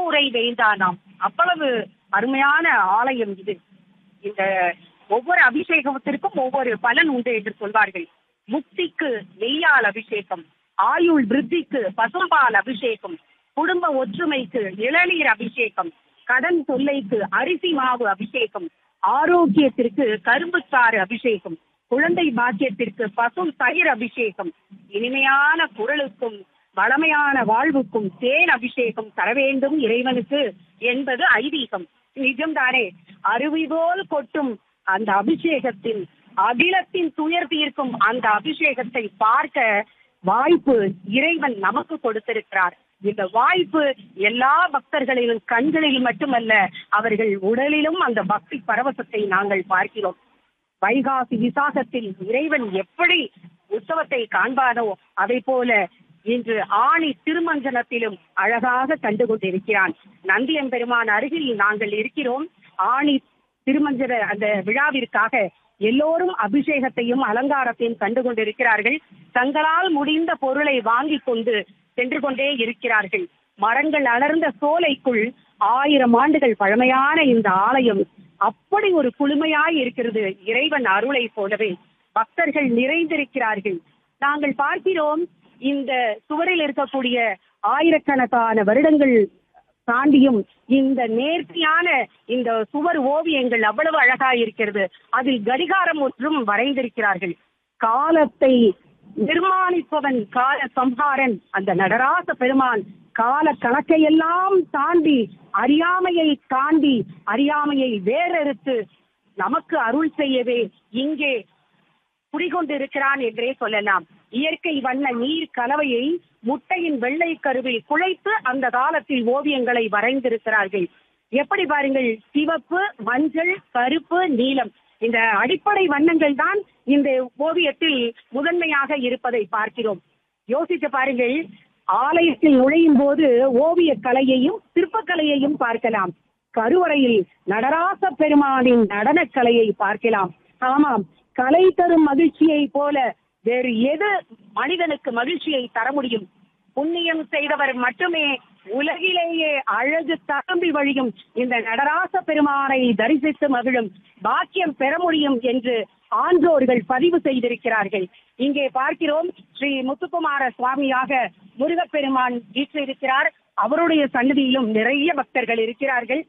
திருவுரை வேந்தானாம் அவ்வளவு அருமையான ஆலயம் இது இந்த ஒவ்வொரு அபிஷேகத்திற்கும் ஒவ்வொரு பலன் உண்டு என்று சொல்வார்கள் முக்திக்கு நெய்யால் அபிஷேகம் ஆயுள் விருத்திக்கு பசும்பால் அபிஷேகம் குடும்ப ஒற்றுமைக்கு இளநீர் அபிஷேகம் கடன் தொல்லைக்கு அரிசி மாவு அபிஷேகம் ஆரோக்கியத்திற்கு கரும்புச்சாறு அபிஷேகம் குழந்தை பாக்கியத்திற்கு பசும் தயிர் அபிஷேகம் இனிமையான குரலுக்கும் வளமையான வாழ்வுக்கும் தேன் அபிஷேகம் தர வேண்டும் இறைவனுக்கு என்பது ஐதீகம் நிஜம்தானே அருவி போல் கொட்டும் அந்த அபிஷேகத்தில் அகிலத்தின் துயர் தீர்க்கும் அந்த அபிஷேகத்தை பார்க்க வாய்ப்பு இறைவன் நமக்கு கொடுத்திருக்கிறார் இந்த வாய்ப்பு எல்லா பக்தர்களிலும் கண்களில் மட்டுமல்ல அவர்கள் உடலிலும் அந்த பக்தி பரவசத்தை நாங்கள் பார்க்கிறோம் வைகாசி விசாகத்தில் இறைவன் எப்படி உற்சவத்தை காண்பானோ அதை போல இன்று ஆணி திருமஞ்சனத்திலும் அழகாக கண்டு கொண்டிருக்கிறான் நந்தியம் பெருமான் அருகில் நாங்கள் இருக்கிறோம் ஆணி திருமஞ்சன அந்த விழாவிற்காக எல்லோரும் அபிஷேகத்தையும் அலங்காரத்தையும் கண்டு கொண்டிருக்கிறார்கள் தங்களால் முடிந்த பொருளை வாங்கி கொண்டு சென்று கொண்டே இருக்கிறார்கள் மரங்கள் அலர்ந்த சோலைக்குள் ஆயிரம் ஆண்டுகள் பழமையான இந்த ஆலயம் அப்படி ஒரு குளுமையாய் இருக்கிறது இறைவன் அருளை போலவே பக்தர்கள் நிறைந்திருக்கிறார்கள் நாங்கள் பார்க்கிறோம் இந்த சுவரில் இருக்கக்கூடிய ஆயிரக்கணக்கான வருடங்கள் தாண்டியும் இந்த நேர்த்தியான இந்த சுவர் ஓவியங்கள் அவ்வளவு அழகா இருக்கிறது அதில் கடிகாரம் ஒன்றும் வரைந்திருக்கிறார்கள் காலத்தை நிர்மாணிப்பவன் கால சம்ஹாரன் அந்த நடராச பெருமான் கால கணக்கையெல்லாம் தாண்டி அறியாமையை தாண்டி அறியாமையை வேறறுத்து நமக்கு அருள் செய்யவே இங்கே குடிகொண்டிருக்கிறான் என்றே சொல்லலாம் இயற்கை வண்ண நீர் கலவையை முட்டையின் வெள்ளை கருவில் குழைத்து அந்த காலத்தில் ஓவியங்களை வரைந்திருக்கிறார்கள் எப்படி பாருங்கள் சிவப்பு மஞ்சள் கருப்பு நீலம் இந்த அடிப்படை வண்ணங்கள் தான் இந்த ஓவியத்தில் முதன்மையாக இருப்பதை பார்க்கிறோம் யோசித்து பாருங்கள் ஆலயத்தில் நுழையும் போது ஓவிய கலையையும் சிற்பக்கலையையும் பார்க்கலாம் கருவறையில் நடராச பெருமானின் நடனக் கலையை பார்க்கலாம் ஆமாம் கலை தரும் மகிழ்ச்சியை போல வேறு எது மனிதனுக்கு மகிழ்ச்சியை தர முடியும் புண்ணியம் செய்தவர் மட்டுமே உலகிலேயே அழகு தகம்பி வழியும் இந்த நடராச பெருமானை தரிசித்து மகிழும் பாக்கியம் பெற முடியும் என்று ஆன்றோர்கள் பதிவு செய்திருக்கிறார்கள் இங்கே பார்க்கிறோம் ஸ்ரீ முத்துக்குமார சுவாமியாக முருகப்பெருமான் வீற்றிருக்கிறார் அவருடைய சன்னதியிலும் நிறைய பக்தர்கள் இருக்கிறார்கள்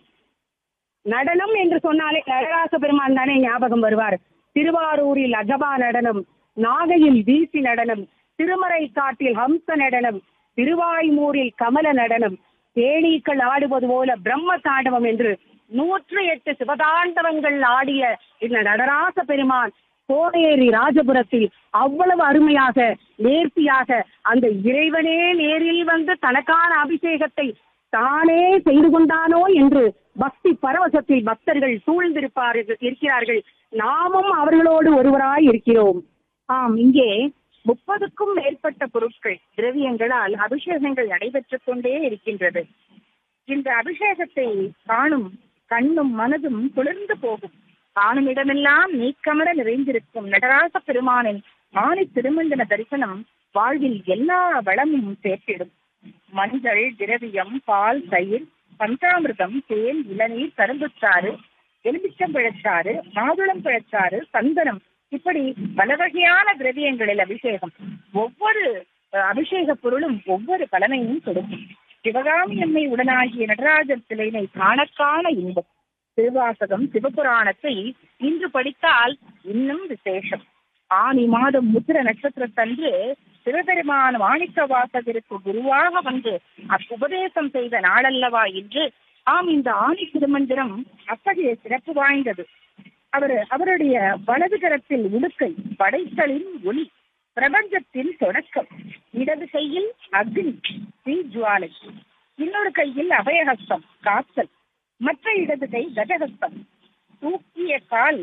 நடனம் என்று சொன்னாலே நடராச பெருமான் தானே ஞாபகம் வருவார் திருவாரூரில் அகபா நடனம் நாகையில் வீசி நடனம் திருமறை காட்டில் ஹம்ச நடனம் திருவாய்மூரில் கமல நடனம் தேனீக்கள் ஆடுவது போல பிரம்ம தாண்டவம் என்று நூற்று எட்டு சிவதாண்டவங்கள் ஆடிய இந்த நடராச பெருமான் கோடேரி ராஜபுரத்தில் அவ்வளவு அருமையாக நேர்த்தியாக அந்த இறைவனே நேரில் வந்து தனக்கான அபிஷேகத்தை தானே செய்து கொண்டானோ என்று பக்தி பரவசத்தில் பக்தர்கள் சூழ்ந்திருப்பார்கள் இருக்கிறார்கள் நாமும் அவர்களோடு ஒருவராய் இருக்கிறோம் ஆம் இங்கே முப்பதுக்கும் மேற்பட்ட பொருட்கள் திரவியங்களால் அபிஷேகங்கள் நடைபெற்றுக் கொண்டே இருக்கின்றது இந்த அபிஷேகத்தை காணும் கண்ணும் மனதும் குளிர்ந்து போகும் காணும் இடமெல்லாம் நீக்கமர நிறைந்திருக்கும் நடராச பெருமானின் ஆணி திருமஞ்சன தரிசனம் வாழ்வில் எல்லா வளமும் சேர்த்திடும் மஞ்சள் திரவியம் பால் தயிர் பஞ்சாமிர்தம் தேன் இளநீர் கரும்புச்சாறு எலுமிச்சம்பழச்சாறு மாதுளம் பழச்சாறு சந்தனம் இப்படி பல வகையான திரவியங்களில் அபிஷேகம் ஒவ்வொரு அஹ், அபிஷேக பொருளும் ஒவ்வொரு பலனையும் கொடுக்கும் சிவகாமி அம்மை உடனாகிய நடராஜர் சிலைனை காணக்கான இன்பம் திருவாசகம் சிவபுராணத்தை இன்று படித்தால் இன்னும் விசேஷம் ஆனி மாதம் முத்திர நட்சத்திரத்தன்று சிவபெருமான் மாணிக்க வாசகருக்கு குருவாக வந்து உபதேசம் செய்த நாளல்லவா இன்று ஆம் இந்த ஆணி திருமந்திரம் அத்தகைய சிறப்பு வாய்ந்தது அவர் அவருடைய வலது கரத்தில் உடுக்கை படைத்தலின் ஒளி பிரபஞ்சத்தின் தொடக்கம் இடது கையில் அக்னி தீ ஜுவாலை இன்னொரு கையில் அபயஹஸ்தம் காத்தல் மற்ற இடது கை கஜஹஸ்தம் தூக்கிய கால்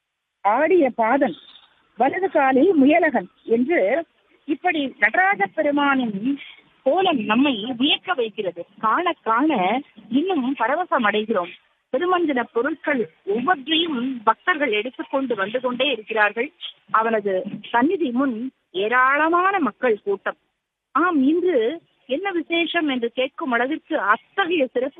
ஆடிய பாதம் வலது காலில் முயலகன் என்று இப்படி நடராஜ பெருமானின் கோலம் நம்மை வியக்க வைக்கிறது காண காண இன்னும் பரவசம் அடைகிறோம் திருமஞ்சன பொருட்கள் ஒவ்வொன்றையும் பக்தர்கள் எடுத்துக்கொண்டு வந்து கொண்டே இருக்கிறார்கள் அவனது சந்நிதி முன் ஏராளமான மக்கள் கூட்டம் ஆம் இன்று என்ன விசேஷம் என்று கேட்கும் அளவிற்கு அத்தகைய சிறப்பு